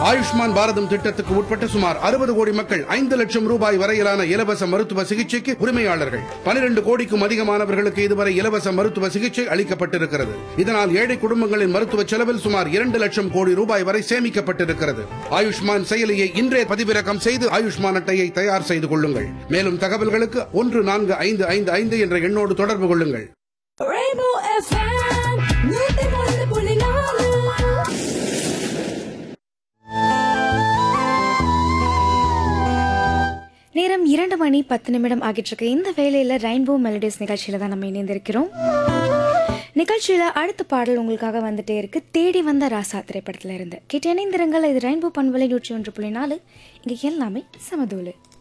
ஆயுஷ்மான் பாரதம் திட்டத்துக்கு உட்பட்ட சுமார் அறுபது கோடி மக்கள் ஐந்து லட்சம் ரூபாய் வரையிலான இலவச மருத்துவ சிகிச்சைக்கு உரிமையாளர்கள் பனிரெண்டு கோடிக்கும் அதிகமானவர்களுக்கு இதுவரை இலவச மருத்துவ சிகிச்சை அளிக்கப்பட்டிருக்கிறது இதனால் ஏழை குடும்பங்களின் மருத்துவ செலவில் சுமார் இரண்டு லட்சம் கோடி ரூபாய் வரை சேமிக்கப்பட்டிருக்கிறது ஆயுஷ்மான் செயலியை இன்றே பதிவிறக்கம் செய்து ஆயுஷ்மான் அட்டையை தயார் செய்து கொள்ளுங்கள் மேலும் தகவல்களுக்கு ஒன்று நான்கு ஐந்து ஐந்து ஐந்து என்ற எண்ணோடு தொடர்பு கொள்ளுங்கள் Rainbow FM, நூத்தி ஒன்று புள்ளி நாலு நேரம் இரண்டு மணி பத்து நிமிடம் ஆகிட்டு இருக்கு இந்த வேலையில் ரெயின்போ மெலடிஸ் நிகழ்ச்சியில் தான் நம்ம இணைந்திருக்கிறோம் நிகழ்ச்சியில் அடுத்த பாடல் உங்களுக்காக வந்துட்டே இருக்கு தேடி வந்த ராசா திரைப்படத்தில் இருந்து கேட்டு இணைந்திருங்கள் இது ரெயின்போ பண்பலை நூற்றி ஒன்று புள்ளி நாலு இங்கே எல்லாமே சமதூளு